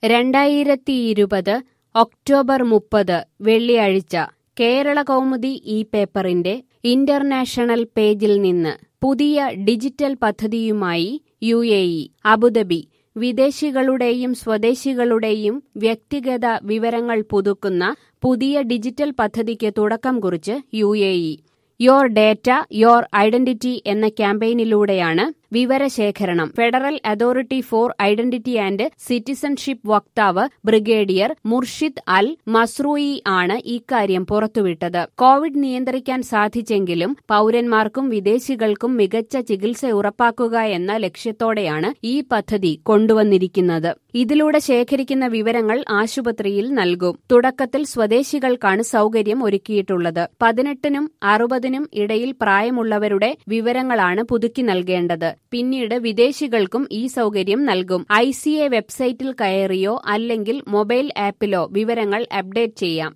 രണ്ടായിരത്തിയിരുപത് ഒക്ടോബർ മുപ്പത് വെള്ളിയാഴ്ച കേരള കൗമുദി ഈ പേപ്പറിന്റെ ഇന്റർനാഷണൽ പേജിൽ നിന്ന് പുതിയ ഡിജിറ്റൽ പദ്ധതിയുമായി യു എ ഇ അബുദാബി വിദേശികളുടെയും സ്വദേശികളുടെയും വ്യക്തിഗത വിവരങ്ങൾ പുതുക്കുന്ന പുതിയ ഡിജിറ്റൽ പദ്ധതിക്ക് തുടക്കം കുറിച്ച് U A E your data your identity എന്ന ക്യാമ്പയിനിലൂടെയാണ് വിവരശേഖരണം federal authority for identity and citizenship വക്താവ് ബ്രിഗേഡിയർ മുർഷിദ് അൽ മസ്രൂയി ആണ് ഇക്കാര്യം പുറത്തുവിട്ടത് കോവിഡ് നിയന്ത്രിക്കാൻ സാധിച്ചെങ്കിലും പൌരന്മാർക്കും വിദേശികൾക്കും മികച്ച ചികിത്സ ഉറപ്പാക്കുക എന്ന ലക്ഷ്യത്തോടെയാണ് ഈ പദ്ധതി കൊണ്ടുവന്നിരിക്കുന്നത് ഇതിലൂടെ ശേഖരിക്കുന്ന വിവരങ്ങൾ ആശുപത്രിയിൽ നൽകും തുടക്കത്തിൽ സ്വദേശികൾക്കാണ് സൗകര്യം ഒരുക്കിയിട്ടുള്ളത് പതിനെട്ടിനും അറുപതിനും ഇടയിൽ പ്രായമുള്ളവരുടെ വിവരങ്ങളാണ് പുതുക്കി നൽകേണ്ടത് പിന്നീട് വിദേശികൾക്കും ഈ സൗകര്യം നൽകും ഐ സി എ വെബ്സൈറ്റിൽ കയറിയോ അല്ലെങ്കിൽ മൊബൈൽ ആപ്പിലോ വിവരങ്ങൾ അപ്ഡേറ്റ് ചെയ്യാം